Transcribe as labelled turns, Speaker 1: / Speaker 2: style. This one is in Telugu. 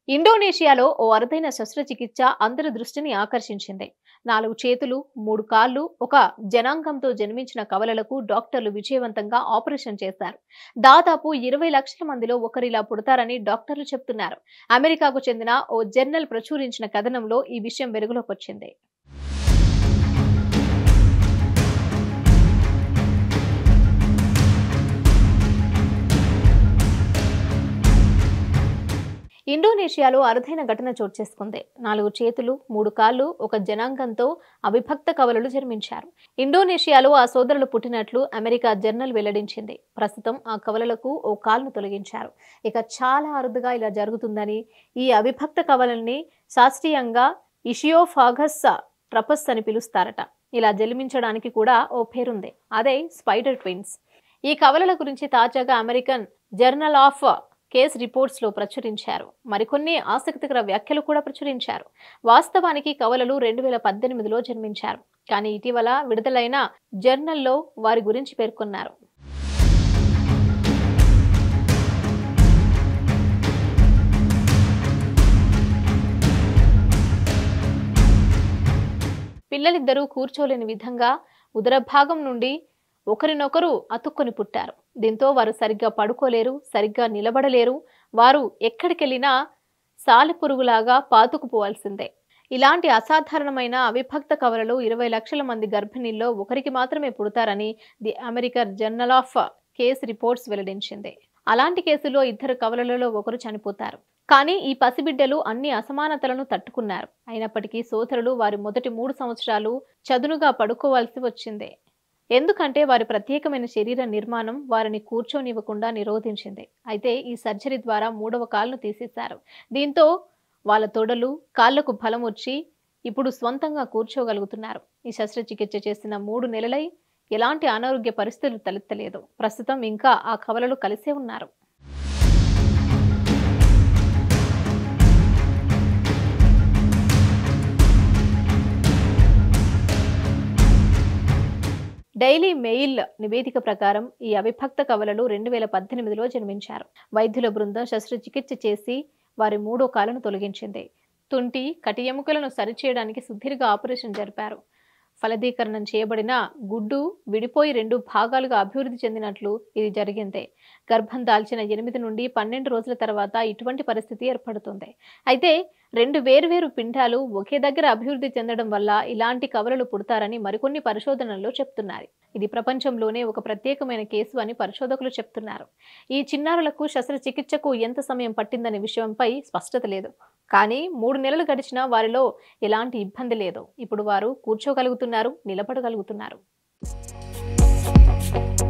Speaker 1: ఇండోనేషియాలో ఓ అరుదైన శస్త్రచికిత్స అందరి దృష్టిని ఆకర్షించింది నాలుగు చేతులు మూడు కాళ్ళు ఒక జనాంగంతో జన్మించిన కవలలకు డాక్టర్లు విజయవంతంగా ఆపరేషన్ చేశారు దాదాపు ఇరవై లక్షల మందిలో ఒకరిలా పుడతారని డాక్టర్లు చెప్తున్నారు అమెరికాకు చెందిన ఓ జర్నల్ ప్రచురించిన కథనంలో ఈ విషయం వెలుగులోకి వచ్చింది ఇండోనేషియాలో అరుదైన ఘటన చోటు చేసుకుంది నాలుగు చేతులు మూడు కాళ్ళు ఒక జనాంగంతో అవిభక్త కవలలు జన్మించారు ఇండోనేషియాలో ఆ సోదరులు పుట్టినట్లు అమెరికా జర్నల్ వెల్లడించింది ప్రస్తుతం ఆ కవలలకు ఓ కాలును తొలగించారు ఇక చాలా అరుదుగా ఇలా జరుగుతుందని ఈ అవిభక్త కవలల్ని శాస్త్రీయంగా ఇషియోఫాగస్ ట్రపస్ అని పిలుస్తారట ఇలా జన్మించడానికి కూడా ఓ పేరుంది అదే స్పైడర్ ట్విన్స్ ఈ కవలల గురించి తాజాగా American journal of case reports లో ప్రచురించారు మరికొన్ని ఆసక్తికర వ్యాఖ్యలు కూడా ప్రచురించారు వాస్తవానికి కవలలు రెండు వేల పద్దెనిమిదిలో జన్మించారు కానీ ఇటీవల విడుదలైన జర్నల్లో వారి గురించి పేర్కొన్నారు పిల్లలిద్దరూ కూర్చోలేని విధంగా ఉదర భాగం నుండి ఒకరినొకరు అతుక్కొని పుట్టారు దీంతో వారు సరిగ్గా పడుకోలేరు సరిగ్గా నిలబడలేరు వారు ఎక్కడికెళ్ళినా సాలెపురుగులాగా పాతుకుపోవాల్సిందే ఇలాంటి అసాధారణమైన అవిభక్త కవలలు ఇరవై లక్షల మంది గర్భిణీల్లో ఒకరికి మాత్రమే పుడతారని the American journal of case reports వెల్లడించింది అలాంటి కేసులో ఇద్దరు కవలలలో ఒకరు చనిపోతారు కానీ ఈ పసిబిడ్డలు అన్ని అసమానతలను తట్టుకున్నారు అయినప్పటికీ సోదరులు వారి మొదటి మూడు సంవత్సరాలు చదునుగా పడుకోవాల్సి వచ్చింది ఎందుకంటే వారి ప్రత్యేకమైన శరీర నిర్మాణం వారిని కూర్చోనివ్వకుండా నిరోధించింది అయితే ఈ సర్జరీ ద్వారా మూడవ కాలును తీసేశారు దీంతో వాళ్ళ తొడలు కాళ్లకు బలం వచ్చి ఇప్పుడు స్వంతంగా కూర్చోగలుగుతున్నారు ఈ శస్త్రచికిత్స చేసిన మూడు నెలలై ఎలాంటి అనారోగ్య పరిస్థితులు తలెత్తలేదు ప్రస్తుతం ఇంకా ఆ కవలలు కలిసే ఉన్నారు డైలీ మెయిల్ నివేదిక ప్రకారం ఈ అవిభక్త కవలలు రెండు వేల పద్దెనిమిదిలో జన్మించారు వైద్యుల బృందం శస్త్రచికిత్స చేసి వారి మూడో కాలను తొలగించింది తుంటి కటి ఎముకలను సరిచేయడానికి సుదీర్ఘ ఆపరేషన్ జరిపారు ఫలదీకరణం చేయబడిన గుడ్డు విడిపోయి రెండు భాగాలుగా అభివృద్ధి చెందినట్లు ఇది జరిగింది గర్భం దాల్చిన ఎనిమిది నుండి పన్నెండు రోజుల తర్వాత ఇటువంటి పరిస్థితి ఏర్పడుతుంది అయితే రెండు వేర్వేరు పిండాలు ఒకే దగ్గర అభివృద్ధి చెందడం వల్ల ఇలాంటి కవలలు పుడతారని మరికొన్ని పరిశోధనల్లో చెప్తున్నారు ఇది ప్రపంచంలోనే ఒక ప్రత్యేకమైన కేసు అని పరిశోధకులు చెప్తున్నారు ఈ చిన్నారులకు శస్త్రచికిత్సకు ఎంత సమయం పట్టిందనే విషయంపై స్పష్టత లేదు కానీ మూడు నెలలు గడిచినా వారిలో ఎలాంటి ఇబ్బంది లేదు ఇప్పుడు వారు కూర్చోగలుగుతున్నారు నిలబడగలుగుతున్నారు